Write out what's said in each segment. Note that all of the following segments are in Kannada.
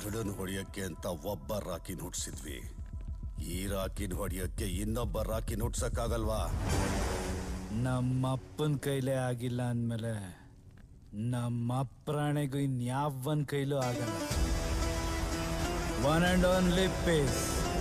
ವಿಲನ್ ಹೊಡೆಯಕ್ಕೆ ಅಂತ ಒಬ್ಬ ರಾಕಿನ್ ಹುಟ್ಸಿದ್ವಿ ಈ ರಾಕಿನ್ ಹೊಡೆಯಕ್ಕೆ ಇನ್ನೊಬ್ಬ ರಾಕಿನ್ ಹುಟ್ಸಕ್ಕಾಗಲ್ವಾ ನಮ್ಮ ಅಪ್ಪನ ಕೈಲೇ ಆಗಿಲ್ಲ ಅಂದ್ಮೇಲೆ ನಮ್ಮ ಅಪ್ರಾಣೆಗೂ ಇನ್ಯಾವನ್ ಕೈಲೂ ಆಗಲ್ಲ one and only face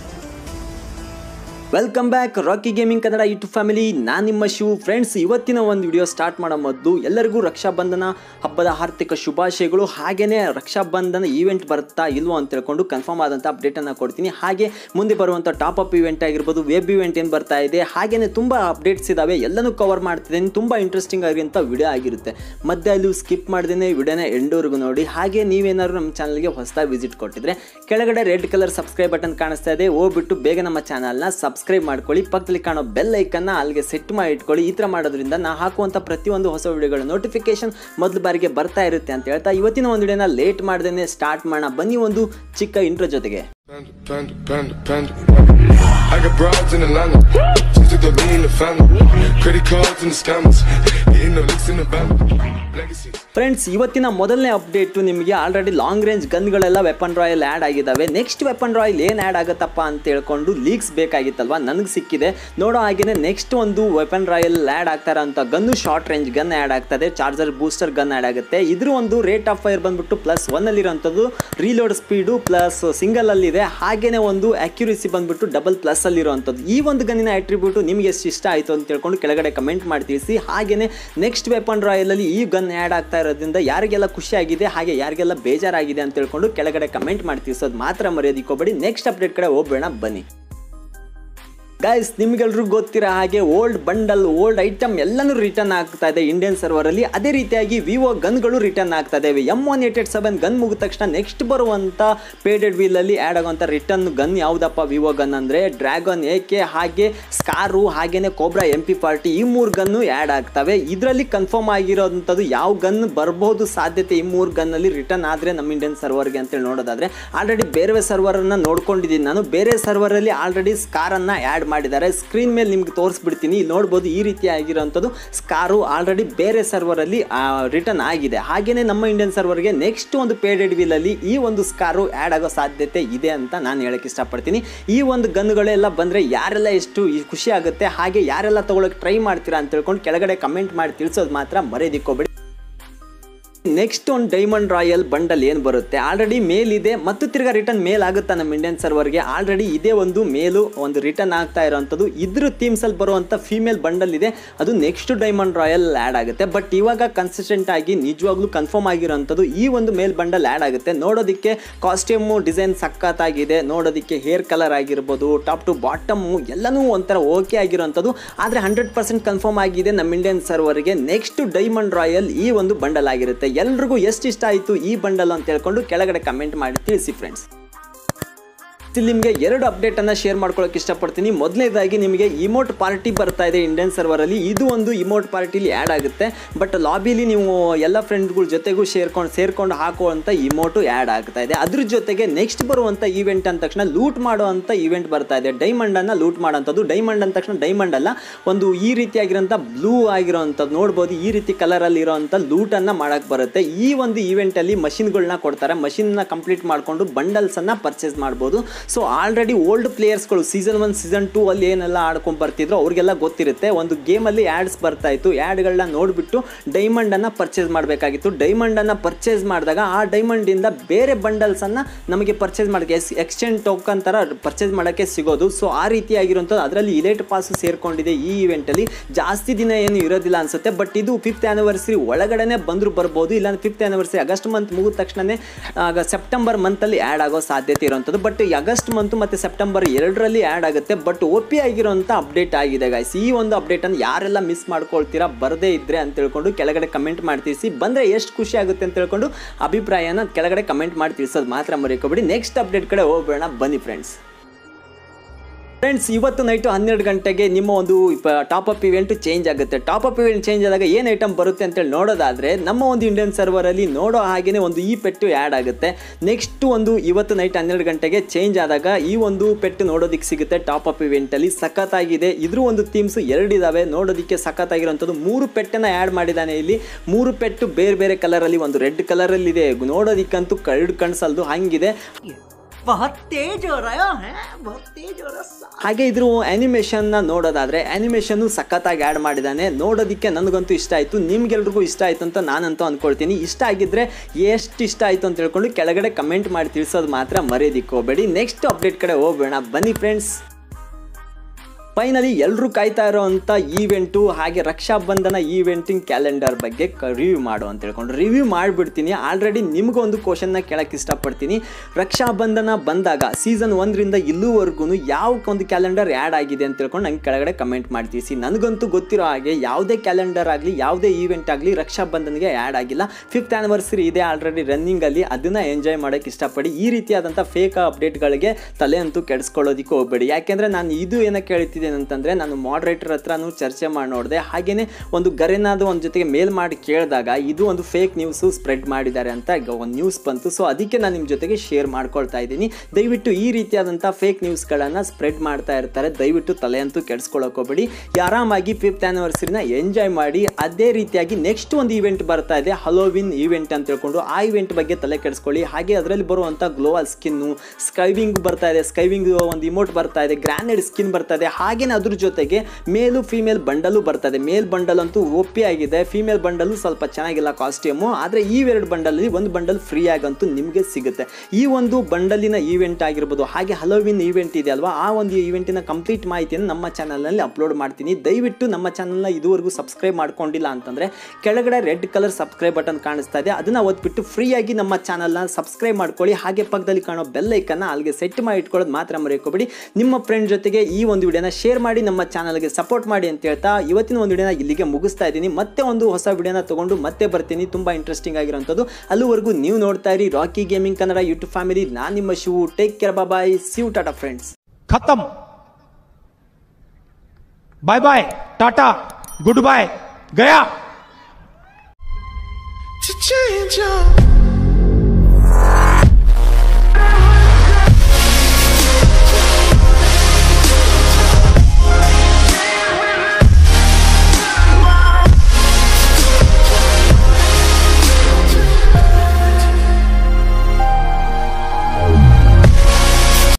welcome back Rocky gaming Kannada YouTube family ನಾನು ನಿಮ್ಮ ಶಿವು ಫ್ರೆಂಡ್ಸ್ ಇವತ್ತಿನ ಒಂದು ವಿಡಿಯೋ ಸ್ಟಾರ್ಟ್ ಮಾಡೋ ಮೊದಲು ಎಲ್ಲರಿಗೂ ರಕ್ಷಾಬಂಧನ ಹಬ್ಬದ ಆರ್ಥಿಕ ಶುಭಾಶಯಗಳು ಹಾಗೇನೆ ರಕ್ಷಾಬಂಧನ ಈವೆಂಟ್ ಬರುತ್ತಾ ಇಲ್ವೋ ಅಂತ ತಿಳ್ಕೊಂಡು ಕನ್ಫರ್ಮ್ ಆದಂಥ ಅಪ್ಡೇಟನ್ನು ಕೊಡ್ತೀನಿ ಹಾಗೆ ಮುಂದೆ ಬರುವಂಥ ಟಾಪ್ ಅಪ್ ಇವೆಂಟ್ ಆಗಿರ್ಬೋದು ವೆಬ್ ಇವೆಂಟ್ ಏನು ಬರ್ತಾ ಇದೆ ಹಾಗೇನೆ ತುಂಬ ಅಪ್ಡೇಟ್ಸ್ ಇದಾವೆ ಎಲ್ಲನೂ ಕವರ್ ಮಾಡ್ತಿದ್ದೀನಿ ತುಂಬ ಇಂಟ್ರೆಸ್ಟಿಂಗ್ ಆಗಿರೋಂಥ ವಿಡಿಯೋ ಆಗಿರುತ್ತೆ ಮಧ್ಯೆ ಅಲ್ಲಿ ಸ್ಕಿಪ್ ಮಾಡ್ದೇನೆ ವಿಡಿಯೋನ ಎಂಡವರೆಗೂ ನೋಡಿ ಹಾಗೆ ನೀವೇನಾದ್ರು ನಮ್ಮ ಚಾನಲ್ಗೆ ಹೊಸದಾಗಿ ವಿಸಿಟ್ ಕೊಟ್ಟಿದ್ರೆ ಕೆಳಗಡೆ ರೆಡ್ ಕಲರ್ ಸಬ್ಸ್ಕ್ರೈಬ್ ಬಟನ್ ಕಾಣಿಸ್ತಾ ಇದೆ ಹೋಗ್ಬಿಟ್ಟು ಬೇಗ ನಮ್ಮ ಚಾನಲ್ನ ಸಬ್ಸ್ಕ್ರೈಬ್ ಮಾಡ್ಕೊಳ್ಳಿ ಪಕ್ಕದಲ್ಲಿ ಕಾಣೋ ಬೆಲ್ ಐಕನ್ನ ಅಲ್ಲಿಗೆ ಸೆಟ್ ಮಾಡಿ ಇಟ್ಕೊಳ್ಳಿ ಈ ಥರ ಮಾಡೋದ್ರಿಂದ ನಾ ಹಾಕುವಂಥ ಪ್ರತಿಯೊಂದು ಹೊಸ ವಿಡಿಯೋಗಳ ನೋಟಿಫಿಕೇಶನ್ ಮೊದಲ ಬಾರಿಗೆ ಬರ್ತಾ ಇರುತ್ತೆ ಅಂತ ಹೇಳ್ತಾ ಇವತ್ತಿನ ಒಂದು ವಿಡಿಯೋನ ಲೇಟ್ ಮಾಡ್ದೇನೆ ಸ್ಟಾರ್ಟ್ ಮಾಡೋಣ ಬನ್ನಿ ಒಂದು ಚಿಕ್ಕ ಇಂಟ್ರೋ ಜೊತೆಗೆ Panda, panda, panda, panda. I got broads in Atlanta. Just took the lean in the family. Credit cards and the scammers. Getting no licks in the band. Legacies. Friends ಇವತ್ತಿನ ಮೊದಲನೇ ಅಪ್ಡೇಟು ನಿಮಗೆ ಆಲ್ರೆಡಿ ಲಾಂಗ್ ರೇಂಜ್ ಗನ್ಗಳೆಲ್ಲ ವೆಪನ್ ರಾಯಲ್ ಆ್ಯಡ್ ಆಗಿದ್ದಾವೆ ನೆಕ್ಸ್ಟ್ ವೆಪನ್ ರಾಯಲ್ ಏನು ಆ್ಯಡ್ ಆಗುತ್ತಪ್ಪ ಅಂತ ಹೇಳ್ಕೊಂಡು ಲೀಕ್ಸ್ ಬೇಕಾಗಿತ್ತಲ್ವಾ ನನಗೆ ಸಿಕ್ಕಿದೆ ನೋಡೋ ಹಾಗೇನೆ ನೆಕ್ಸ್ಟ್ ಒಂದು ವೆಪನ್ ರಾಯಲ್ ಆ್ಯಡ್ ಆಗ್ತಾರೆ ಅಂತ gun short range gun add ಆಗ್ತದೆ ಚಾರ್ಜರ್ ಬೂಸ್ಟರ್ ಗನ್ ಆ್ಯಡ್ ಆಗುತ್ತೆ ಇದ್ರ ಒಂದು ರೇಟ್ ಆಫ್ ಫೈರ್ ಬಂದ್ಬಿಟ್ಟು ಪ್ಲಸ್ ಒನ್ನಲ್ಲಿರೋಂಥದ್ದು ರೀಲೋಡ್ ಸ್ಪೀಡು ಪ್ಲಸ್ ಸಿಂಗಲಲ್ಲಿದೆ ಹಾಗೇನೆ ಒಂದು ಅಕ್ಯುರೇಸಿ ಬಂದ್ಬಿಟ್ಟು ಡಬಲ್ ಪ್ಲಸ್ ಅಲ್ಲಿರುವಂಥದ್ದು ಈ ಒಂದು ಗನ್ನಿನ ಅಟ್ರಿಬ್ಯೂಟು ನಿಮಗೆ ಎಷ್ಟು ಇಷ್ಟ ಆಯಿತು ಅಂತ ತಿಳ್ಕೊಂಡು ಕೆಳಗಡೆ ಕಮೆಂಟ್ ಮಾಡಿ ತಿಳಿಸಿ ಹಾಗೇನೆ ನೆಕ್ಸ್ಟ್ ವೆಪನ್ ರಾಯಲಲ್ಲಿ ಈ ಗನ್ ಆ್ಯಡ್ ಆಗ್ತಾ ಇರೋದ್ರಿಂದ ಯಾರಿಗೆಲ್ಲ ಖುಷಿ ಆಗಿದೆ ಹಾಗೆ ಯಾರಿಗೆಲ್ಲ ಬೇಜಾರಾಗಿದೆ ಅಂತ ತಿಳ್ಕೊಂಡು ಕೆಳಗಡೆ ಕಮೆಂಟ್ ಮಾಡಿ ತಿಳಿಸೋದು ಮಾತ್ರ ಮರೆಯೋದಿಕ್ಕೋಬೇಡಿ ನೆಕ್ಸ್ಟ್ ಅಪ್ಡೇಟ್ ಕಡೆ ಹೋಗ್ಬೇಡ ಬನ್ನಿ ಗೈಸ್ ನಿಮ್ಗೆಲ್ರಿಗೂ ಗೊತ್ತಿರೋ ಹಾಗೆ ಓಲ್ಡ್ ಬಂಡಲ್ ಓಲ್ಡ್ ಐಟಮ್ ಎಲ್ಲನೂ ರಿಟರ್ನ್ ಆಗ್ತಾ ಇದೆ ಇಂಡಿಯನ್ ಸರ್ವರಲ್ಲಿ ಅದೇ ರೀತಿಯಾಗಿ ವಿವೋ ಗನ್ಗಳು ರಿಟರ್ನ್ ಆಗ್ತಾ ಇದಾವೆ M one eight eight seven gun ಮುಗಿದ ತಕ್ಷಣ ನೆಕ್ಸ್ಟ್ ಬರುವಂಥ ಪೇಡೆಡ್ ವೀಲಲ್ಲಿ ಆ್ಯಡ್ ಆಗುವಂಥ ರಿಟರ್ನ್ ಗನ್ ಯಾವುದಪ್ಪ ವಿವೋ ಗನ್ ಅಂದರೆ ಡ್ರ್ಯಾಗನ್ ಏಕೆ ಹಾಗೆ ಸ್ಕಾರು ಹಾಗೇನೆ ಕೋಬ್ರಾ ಎಂ ಪಿ ಪಾರ್ಟಿ ಈ ಮೂರು ಗನ್ನು ಆ್ಯಡ್ ಆಗ್ತವೆ ಇದರಲ್ಲಿ ಕನ್ಫರ್ಮ್ ಆಗಿರೋಂಥದ್ದು ಯಾವ ಗನ್ ಬರ್ಬೋದು ಸಾಧ್ಯತೆ ಈ ಮೂರು ಗನ್ನಲ್ಲಿ ರಿಟರ್ನ್ ಆದರೆ ನಮ್ಮ ಇಂಡಿಯನ್ ಸರ್ವರ್ಗೆ ಅಂತೇಳಿ ನೋಡೋದಾದ್ರೆ ಆಲ್ರೆಡಿ ಬೇರೆ ಸರ್ವರನ್ನು ನೋಡ್ಕೊಂಡಿದ್ದೀನಿ ನಾನು ಬೇರೆ ಸರ್ವರಲ್ಲಿ ಆಲ್ರೆಡಿ ಸ್ಕಾರನ್ನು ಆ್ಯಡ್ ಮಾಡಿದ್ದಾರೆ ಸ್ಕ್ರೀನ್ ಮೇಲೆ ನಿಮ್ಗೆ ತೋರಿಸ್ಬಿಡ್ತೀನಿ ಇಲ್ಲಿ ನೋಡ್ಬೋದು ಈ ರೀತಿ ಆಗಿರೋಂಥದ್ದು ಸ್ಕಾರು ಆಲ್ರೆಡಿ ಬೇರೆ ಸರ್ವರಲ್ಲಿ ರಿಟರ್ನ್ ಆಗಿದೆ ಹಾಗೆಯೇ ನಮ್ಮ ಇಂಡಿಯನ್ ಸರ್ವರ್ಗೆ ನೆಕ್ಸ್ಟ್ ಒಂದು ಪೇಡೆಡ್ ವೀಲಲ್ಲಿ ಈ ಒಂದು ಸ್ಕಾರು ಆ್ಯಡ್ ಆಗೋ ಸಾಧ್ಯತೆ ಇದೆ ಅಂತ ನಾನು ಹೇಳಕ್ಕೆ ಇಷ್ಟಪಡ್ತೀನಿ ಈ ಒಂದು ಗನ್ಗಳೆಲ್ಲ ಬಂದರೆ ಯಾರೆಲ್ಲ ಎಷ್ಟು ಈ ಖುಷಿ ಆಗುತ್ತೆ ಹಾಗೆ ಯಾರೆಲ್ಲ ತೊಗೊಳಕ್ಕೆ ಟ್ರೈ ಮಾಡ್ತೀರಾ ಅಂತ ತಿಳ್ಕೊಂಡು ಕೆಳಗಡೆ ಕಮೆಂಟ್ ಮಾಡಿ ತಿಳಿಸೋದು ಮಾತ್ರ ಮರೆಯೋದಿಕ್ಕೋಬೇಡಿ ನೆಕ್ಸ್ಟ್ ಒಂದು ಡೈಮಂಡ್ ರಾಯಲ್ ಬಂಡಲ್ ಏನು ಬರುತ್ತೆ ಆಲ್ರೆಡಿ ಮೇಲ್ ಇದೆ ಮತ್ತು ತಿರ್ಗಾ ರಿಟರ್ನ್ ಮೇಲ್ ಆಗುತ್ತಾ ನಮ್ಮ ಇಂಡಿಯನ್ ಸರ್ವರ್ಗೆ ಆಲ್ರೆಡಿ ಇದೇ ಒಂದು ಮೇಲು ಒಂದು ರಿಟರ್ನ್ ಆಗ್ತಾ ಇರೋವಂಥದ್ದು ಇದ್ರ ಥೀಮ್ಸಲ್ಲಿ ಬರುವಂಥ ಫೀಮೇಲ್ ಬಂಡಲ್ ಇದೆ ಅದು ನೆಕ್ಸ್ಟ್ ಡೈಮಂಡ್ ರಾಯಲ್ ಆ್ಯಡ್ ಆಗುತ್ತೆ ಬಟ್ ಇವಾಗ ಕನ್ಸಿಸ್ಟೆಂಟ್ ಆಗಿ ನಿಜವಾಗ್ಲೂ ಕನ್ಫರ್ಮ್ ಆಗಿರೋವಂಥದ್ದು ಈ ಒಂದು ಮೇಲ್ ಬಂಡಲ್ ಆ್ಯಡ್ ಆಗುತ್ತೆ ನೋಡೋದಕ್ಕೆ ಕಾಸ್ಟ್ಯೂಮು ಡಿಸೈನ್ ಸಖತ್ತಾಗಿದೆ ನೋಡೋದಕ್ಕೆ ಹೇರ್ ಕಲರ್ ಆಗಿರ್ಬೋದು ಟಾಪ್ ಟು ಬಾಟಮು ಎಲ್ಲನೂ ಒಂಥರ ಓಕೆ ಆಗಿರೋವಂಥದ್ದು ಆದರೆ ಹಂಡ್ರೆಡ್ ಪರ್ಸೆಂಟ್ ಕನ್ಫರ್ಮ್ ಆಗಿದೆ ನಮ್ಮ ಇಂಡಿಯನ್ ಸರ್ವರ್ಗೆ ನೆಕ್ಸ್ಟ್ ಡೈಮಂಡ್ ರಾಯಲ್ ಈ ಒಂದು ಬಂಡಲ್ ಆಗಿರುತ್ತೆ ಎಲ್ರಿಗೂ ಎಷ್ಟು ಇಷ್ಟ ಆಯಿತು ಈ ಬಂಡಲ್ ಅಂತ ಹೇಳ್ಕೊಂಡು ಕೆಳಗಡೆ ಕಮೆಂಟ್ ಮಾಡಿ ತಿಳಿಸಿ ಫ್ರೆಂಡ್ಸ್ ಇಲ್ಲಿ ನಿಮಗೆ ಎರಡು ಅಪ್ಡೇಟ್ ಅನ್ನ ಶೇರ್ ಮಾಡ್ಕೊಳ್ಳೋಕೆ ಇಷ್ಟಪಡ್ತೀನಿ ಮೊದಲನೇದಾಗಿ ನಿಮಗೆ ಇಮೋಟ್ ಪಾರ್ಟಿ ಬರ್ತಾ ಇದೆ ಇಂಡಿಯನ್ ಸರ್ವರಲ್ಲಿ ಇದು ಒಂದು ಇಮೋಟ್ ಪಾರ್ಟಿಲಿ ಆ್ಯಡ್ ಆಗುತ್ತೆ ಬಟ್ ಲಾಬಿಲಿ ನೀವು ಎಲ್ಲ ಫ್ರೆಂಡ್ಗಳ ಜೊತೆಗೂ ಸೇರ್ಕೊಂಡು ಸೇರ್ಕೊಂಡು ಹಾಕುವಂಥ ಇಮೋಟು ಆ್ಯಡ್ ಆಗ್ತಾ ಇದೆ ಅದ್ರ ಜೊತೆಗೆ ನೆಕ್ಸ್ಟ್ ಬರುವಂಥ ಈವೆಂಟ್ ಅಂದ ತಕ್ಷಣ ಲೂಟ್ ಮಾಡುವಂಥ ಈವೆಂಟ್ ಬರ್ತಾ ಇದೆ ಡೈಮಂಡ್ ಅನ್ನ ಲೂಟ್ ಮಾಡೋಂಥದ್ದು ಡೈಮಂಡ್ ಅಂದ ತಕ್ಷಣ ಡೈಮಂಡ್ ಅಲ್ಲ ಒಂದು ಈ ರೀತಿಯಾಗಿರೋಂಥ ಬ್ಲೂ ಆಗಿರೋಂಥದ್ದು ನೋಡ್ಬೋದು ಈ ರೀತಿ ಕಲರಲ್ಲಿ ಇರೋಂಥ ಲೂಟನ್ನು ಮಾಡೋಕ್ಕೆ ಬರುತ್ತೆ ಈ ಒಂದು ಈವೆಂಟಲ್ಲಿ ಮಷಿನ್ಗಳನ್ನ ಕೊಡ್ತಾರೆ ಮಷಿನ್ನ ಕಂಪ್ಲೀಟ್ ಮಾಡಿಕೊಂಡು ಬಂಡಲ್ಸನ್ನು ಪರ್ಚೇಸ್ ಮಾಡ್ಬೋದು ಸೊ ಆಲ್ರೆಡಿ ಓಲ್ಡ್ ಪ್ಲೇಯರ್ಸ್ಗಳು ಸೀಸನ್ ಒನ್ ಸೀಸನ್ ಟೂ ಅಲ್ಲಿ ಏನೆಲ್ಲ ಆಡ್ಕೊಂಡು ಬರ್ತಿದ್ರು ಅವ್ರಿಗೆಲ್ಲ ಗೊತ್ತಿರುತ್ತೆ ಒಂದು ಗೇಮಲ್ಲಿ ಆ್ಯಡ್ಸ್ ಬರ್ತಾ ಇತ್ತು ಆ್ಯಡ್ಗಳನ್ನ ನೋಡಿಬಿಟ್ಟು ಡೈಮಂಡನ್ನು ಪರ್ಚೇಸ್ ಮಾಡಬೇಕಾಗಿತ್ತು ಡೈಮಂಡನ್ನು ಪರ್ಚೇಸ್ ಮಾಡಿದಾಗ ಆ ಡೈಮಂಡಿಂದ ಬೇರೆ ಬಂಡಲ್ಸನ್ನು ನಮಗೆ ಪರ್ಚೇಸ್ ಮಾಡೋಕ್ಕೆ ಎಸ್ ಎಕ್ಸ್ಚೇಂಜ್ ಟೋಕನ್ ಥರ ಪರ್ಚೇಸ್ ಮಾಡೋಕ್ಕೆ ಸಿಗೋದು ಸೊ ಆ ರೀತಿಯಾಗಿರುವಂಥದ್ದು ಅದರಲ್ಲಿ ಇಲೇಟ್ ಪಾಸು ಸೇರ್ಕೊಂಡಿದೆ ಈ ಇವೆಂಟಲ್ಲಿ ಜಾಸ್ತಿ ದಿನ ಏನು ಇರೋದಿಲ್ಲ ಅನಿಸುತ್ತೆ ಬಟ್ ಇದು ಫಿಫ್ತ್ ಆ್ಯನಿವರ್ಸರಿ ಒಳಗಡೆನೆ ಬಂದರೂ ಬರ್ಬೋದು ಇಲ್ಲಾಂದ್ರೆ ಫಿಫ್ತ್ ಆ್ಯನಿವರ್ಸರಿ ಆಗಸ್ಟ್ ಮಂತ್ ಮುಗಿದ ತಕ್ಷಣನೇ ಆಗ ಸೆಪ್ಟೆಂಬರ್ ಮಂತಲ್ಲಿ ಆ್ಯಡ್ ಆಗೋ ಸಾಧ್ಯತೆ ಇರೋಂಥದ್ದು ಬಟ್ ಈ ಆಗಸ್ಟ್ ಮಂತು ಮತ್ತು ಸೆಪ್ಟೆಂಬರ್ ಎರಡರಲ್ಲಿ ಆ್ಯಡ್ ಆಗುತ್ತೆ ಬಟ್ ಒ ಪಿ ಆಗಿರೋಂಥ ಅಪ್ಡೇಟ್ ಆಗಿದೆ ಗಾಯ್ಸ್ ಈ ಒಂದು ಅಪ್ಡೇಟನ್ನು ಯಾರೆಲ್ಲ ಮಿಸ್ ಮಾಡ್ಕೊಳ್ತೀರಾ ಬರದೇ ಇದ್ರೆ ಅಂತ ತಿಳ್ಕೊಂಡು ಕೆಳಗಡೆ ಕಮೆಂಟ್ ಮಾಡಿ ತಿಳಿಸಿ ಬಂದರೆ ಎಷ್ಟು ಖುಷಿ ಆಗುತ್ತೆ ಅಂತ ತಿಳ್ಕೊಂಡು ಅಭಿಪ್ರಾಯನ ಕೆಳಗಡೆ ಕಮೆಂಟ್ ಮಾಡಿ ತಿಳಿಸೋದು ಮಾತ್ರ ಮರೆಯೋಕೋಬೇಡಿ ನೆಕ್ಸ್ಟ್ ಅಪ್ಡೇಟ್ ಕಡೆ ಹೋಗ್ಬೇಡ ಬನ್ನಿ ಫ್ರೆಂಡ್ಸ್ ಫ್ರೆಂಡ್ಸ್ ಇವತ್ತು ನೈಟು ಹನ್ನೆರಡು ಗಂಟೆಗೆ ನಿಮ್ಮ ಒಂದು ಟಾಪ್ ಅಪ್ ಇವೆಂಟ್ ಚೇಂಜ್ ಆಗುತ್ತೆ ಟಾಪ್ ಅಪ್ ಇವೆಂಟ್ ಚೇಂಜ್ ಆದಾಗ ಏನು ಐಟಮ್ ಬರುತ್ತೆ ಅಂತೇಳಿ ನೋಡೋದಾದ್ರೆ ನಮ್ಮ ಒಂದು ಇಂಡಿಯನ್ ಸರ್ವರಲ್ಲಿ ನೋಡೋ ಹಾಗೇನೆ ಒಂದು ಈ ಪೆಟ್ಟು ಆ್ಯಡ್ ಆಗುತ್ತೆ ನೆಕ್ಸ್ಟ್ ಒಂದು ಇವತ್ತು ನೈಟ್ ಹನ್ನೆರಡು ಗಂಟೆಗೆ ಚೇಂಜ್ ಆದಾಗ ಈ ಒಂದು ಪೆಟ್ಟು ನೋಡೋದಕ್ಕೆ ಸಿಗುತ್ತೆ ಟಾಪ್ ಅಪ್ ಇವೆಂಟಲ್ಲಿ ಸಖತ್ತಾಗಿದೆ ಇದ್ರ ಒಂದು ಥೀಮ್ಸ್ ಎರಡಿದಾವೆ ನೋಡೋದಕ್ಕೆ ಸಖತ್ತಾಗಿರೋಂಥದ್ದು ಮೂರು ಪೆಟ್ಟನ್ನು ಆ್ಯಡ್ ಮಾಡಿದ್ದಾನೆ ಇಲ್ಲಿ ಮೂರು ಪೆಟ್ಟು ಬೇರೆ ಬೇರೆ ಕಲರಲ್ಲಿ ಒಂದು ರೆಡ್ ಕಲರಲ್ಲಿ ಇದೆ ನೋಡೋದಕ್ಕಂತೂ ಕರಡು ಕಣ್ಸಲ್ದು ಹಂಗಿದೆ बहुत तेज हो रहा है बहुत तेज हो रहा है ಹಾಗೆ ಇದ್ರ ಆನಿಮೇಷನ್ನ ನೋಡೋದಾದ್ರೆ ಆನಿಮೇಷನ್ ಸಖತ್ತಾಗಿ ಆ್ಯಡ್ ಮಾಡಿದ್ದಾನೆ ನೋಡೋದಕ್ಕೆ ನನಗಂತೂ ಇಷ್ಟ ಆಯಿತು ನಿಮ್ಗೆಲ್ರಿಗೂ ಇಷ್ಟ ಆಯ್ತು ಅಂತ ನಾನಂತೂ ಅಂದ್ಕೊಳ್ತೀನಿ ಇಷ್ಟ ಆಗಿದ್ರೆ ಎಷ್ಟು ಇಷ್ಟ ಆಯಿತು ಅಂತ ಹೇಳ್ಕೊಂಡು ಕೆಳಗಡೆ ಕಮೆಂಟ್ ಮಾಡಿ ತಿಳಿಸೋದು ಮಾತ್ರ ಮರೆಯೋದಿಕ್ಕೆ ಹೋಗಬೇಡಿ ನೆಕ್ಸ್ಟ್ ಅಪ್ಡೇಟ್ ಕಡೆ ಹೋಗೋಣ ಬನ್ನಿ ಫ್ರೆಂಡ್ಸ್ ಫೈನಲಿ ಎಲ್ಲರೂ ಕಾಯ್ತಾ ಇರೋವಂಥ ಈವೆಂಟು ಹಾಗೆ ರಕ್ಷಾಬಂಧನ ಈವೆಂಟಿಂಗ್ ಕ್ಯಾಲೆಂಡರ್ ಬಗ್ಗೆ ರಿವ್ಯೂ ಮಾಡು ಅಂತ ಹೇಳ್ಕೊಂಡು ರಿವ್ಯೂ ಮಾಡಿಬಿಡ್ತೀನಿ ಆಲ್ರೆಡಿ ನಿಮಗೊಂದು ಕ್ವಶನ್ನ ಕೇಳಕ್ಕೆ ಇಷ್ಟಪಡ್ತೀನಿ ರಕ್ಷಾಬಂಧನ ಬಂದಾಗ ಸೀಸನ್ ಒಂದರಿಂದ ಇಲ್ಲಿವರೆಗೂ ಯಾವ ಒಂದು ಕ್ಯಾಲೆಂಡರ್ ಆ್ಯಡ್ ಆಗಿದೆ ಅಂತ ಹೇಳ್ಕೊಂಡು ನಂಗೆ ಕೆಳಗಡೆ ಕಮೆಂಟ್ ಮಾಡ್ತೀಸಿ ನನಗಂತೂ ಗೊತ್ತಿರೋ ಹಾಗೆ ಯಾವುದೇ ಕ್ಯಾಲೆಂಡರ್ ಆಗಲಿ ಯಾವುದೇ ಈವೆಂಟ್ ಆಗಲಿ ರಕ್ಷಾಬಂಧನ್ಗೆ ಆ್ಯಡ್ ಆಗಿಲ್ಲ ಫಿಫ್ತ್ ಆ್ಯನಿವರ್ಸರಿ ಇದೆ ಆಲ್ರೆಡಿ ರನ್ನಿಂಗಲ್ಲಿ ಅದನ್ನು ಎಂಜಾಯ್ ಮಾಡೋಕ್ಕೆ ಇಷ್ಟಪಡಿ ಈ ರೀತಿಯಾದಂಥ ಫೇಕ್ ಅಪ್ಡೇಟ್ಗಳಿಗೆ ತಲೆ ಅಂತೂ ಕೆಡಿಸ್ಕೊಳ್ಳೋದಕ್ಕೆ ಹೋಗಬೇಡಿ ಯಾಕೆಂದರೆ ನಾನು ಇದು ಏನಕ್ಕೆ ಹೇಳ್ತಿದ್ದೇನೆ ಅಂತಂದರೆ ನಾನು ಮಾಡ್ರೇಟರ್ ಹತ್ರನೂ ಚರ್ಚೆ ಮಾಡಿ ನೋಡಿದೆ ಹಾಗೆಯೇ ಒಂದು ಗರೆನಾದ ಒಂದು ಜೊತೆಗೆ ಮೇಲ್ ಮಾಡಿ ಕೇಳಿದಾಗ ಇದು ಒಂದು ಫೇಕ್ ನ್ಯೂಸು ಸ್ಪ್ರೆಡ್ ಮಾಡಿದ್ದಾರೆ ಅಂತ ಈಗ ಒಂದು ನ್ಯೂಸ್ ಬಂತು ಸೊ ಅದಕ್ಕೆ ನಾನು ನಿಮ್ಮ ಜೊತೆಗೆ ಶೇರ್ ಮಾಡ್ಕೊಳ್ತಾ ಇದ್ದೀನಿ ದಯವಿಟ್ಟು ಈ ರೀತಿಯಾದಂಥ ಫೇಕ್ ನ್ಯೂಸ್ಗಳನ್ನು ಸ್ಪ್ರೆಡ್ ಮಾಡ್ತಾ ಇರ್ತಾರೆ ದಯವಿಟ್ಟು ತಲೆ ಅಂತೂ ಕೆಡಿಸ್ಕೊಳ್ಳೋಕೆ ಹೋಗಬೇಡಿ ಆರಾಮಾಗಿ ಫಿಫ್ತ್ ಆ್ಯನಿವರ್ಸರಿನ ಎಂಜಾಯ್ ಮಾಡಿ ಅದೇ ರೀತಿಯಾಗಿ ನೆಕ್ಸ್ಟ್ ಒಂದು ಈವೆಂಟ್ ಬರ್ತಾ ಇದೆ ಹಲೋವಿನ್ ಈವೆಂಟ್ ಅಂತ ಹೇಳ್ಕೊಂಡು ಆ ಈವೆಂಟ್ ಬಗ್ಗೆ ತಲೆ ಕೆಡಿಸ್ಕೊಳ್ಳಿ ಹಾಗೆ ಅದರಲ್ಲಿ ಬರುವಂಥ ಗ್ಲೋವಲ್ ಸ್ಕಿನ್ನು ಸ್ಕೈವಿಂಗ್ ಬರ್ತಾ ಇದೆ ಸ್ಕೈವಿಂಗ್ ಒಂದು ಇಮೋಟ್ ಬರ್ತಾ ಇದೆ ಗ್ರ್ಯಾನೇಡ್ ಸ್ಕಿನ್ ಬರ್ತಾ ಇದೆ ಹಾಗೇನೆ ಅದ್ರ ಜೊತೆಗೆ ಮೇಲು ಫೀಮೇಲ್ ಬಂಡಲು ಬರ್ತದೆ ಮೇಲ್ ಬಂಡಲ್ ಅಂತೂ ಒಪ್ಪಿ ಆಗಿದೆ ಫೀಮೇಲ್ ಬಂಡಲು ಸ್ವಲ್ಪ ಚೆನ್ನಾಗಿಲ್ಲ ಕಾಸ್ಟ್ಯೂಮು ಆದರೆ ಈ ಎರಡು ಬಂಡಲಲ್ಲಿ ಒಂದು ಬಂಡಲ್ ಫ್ರೀ ಆಗಂತೂ ನಿಮಗೆ ಸಿಗುತ್ತೆ ಈ ಒಂದು ಬಂಡಲಿನ ಈವೆಂಟ್ ಆಗಿರ್ಬೋದು ಹಾಗೆ ಹಲೋವಿನ್ ಈವೆಂಟ್ ಇದೆ ಅಲ್ವಾ ಆ ಒಂದು ಈವೆಂಟಿನ ಕಂಪ್ಲೀಟ್ ಮಾಹಿತಿಯನ್ನು ನಮ್ಮ ಚಾನಲ್ನಲ್ಲಿ ಅಪ್ಲೋಡ್ ಮಾಡ್ತೀನಿ ದಯವಿಟ್ಟು ನಮ್ಮ ಚಾನಲ್ನ ಇದುವರೆಗೂ ಸಬ್ಸ್ಕ್ರೈಬ್ ಮಾಡ್ಕೊಂಡಿಲ್ಲ ಅಂತಂದರೆ ಕೆಳಗಡೆ ರೆಡ್ ಕಲರ್ ಸಬ್ಸ್ಕ್ರೈಬ್ ಬಟನ್ ಕಾಣಿಸ್ತಾ ಇದೆ ಅದನ್ನು ಓದ್ಬಿಟ್ಟು ಫ್ರೀಯಾಗಿ ನಮ್ಮ ಚಾನಲ್ನ ಸಬ್ಸ್ಕ್ರೈಬ್ ಮಾಡ್ಕೊಳ್ಳಿ ಹಾಗೆ ಪಕ್ಕದಲ್ಲಿ ಕಾಣೋ ಬೆಲ್ ಐಕನ್ನ ಅಲ್ಲಿಗೆ ಸೆಟ್ ಮಾಡಿ ಇಟ್ಕೊಳ್ಳೋದು ಮಾತ್ರ ಮರೆಯೋಕೋಬೇಡಿ ನಿಮ್ಮ ಫ್ರೆಂಡ್ ಜೊತೆಗೆ ಈ ಒಂದು ವಿಡಿಯೋನ ಶೇರ್ ಮಾಡಿ ನಮ್ಮ ಚಾನಲ್ಗೆ ಸಪೋರ್ಟ್ ಮಾಡಿ ಅಂತ ಹೇಳ್ತಾ ಇವತ್ತಿನ ಒಂದು ವಿಡಿಯೋನ ಇಲ್ಲಿಗೆ ಮುಗಿಸ್ತಾ ಇದ್ದೀನಿ ಮತ್ತೆ ಒಂದು ಹೊಸ ವಿಡಿಯೋನ ತಗೊಂಡು ಮತ್ತೆ ಬರ್ತೀನಿ ತುಂಬ ಇಂಟ್ರೆಸ್ಟಿಂಗ್ ಆಗಿರೋಂಥದ್ದು ಅಲ್ಲಿವರೆಗೂ ನೀವು ನೋಡ್ತಾ ಇರಿ Rocky gaming Kannada YouTube family ನಾನು ನಿಮ್ಮ ಶಿವು ಟೇಕ್ ಕೇರ್ ಬಾಯ್ ಸಿವ್ ಟಾಟಾ ಫ್ರೆಂಡ್ಸ್ खत्म bye bye tata good bye गया To change up.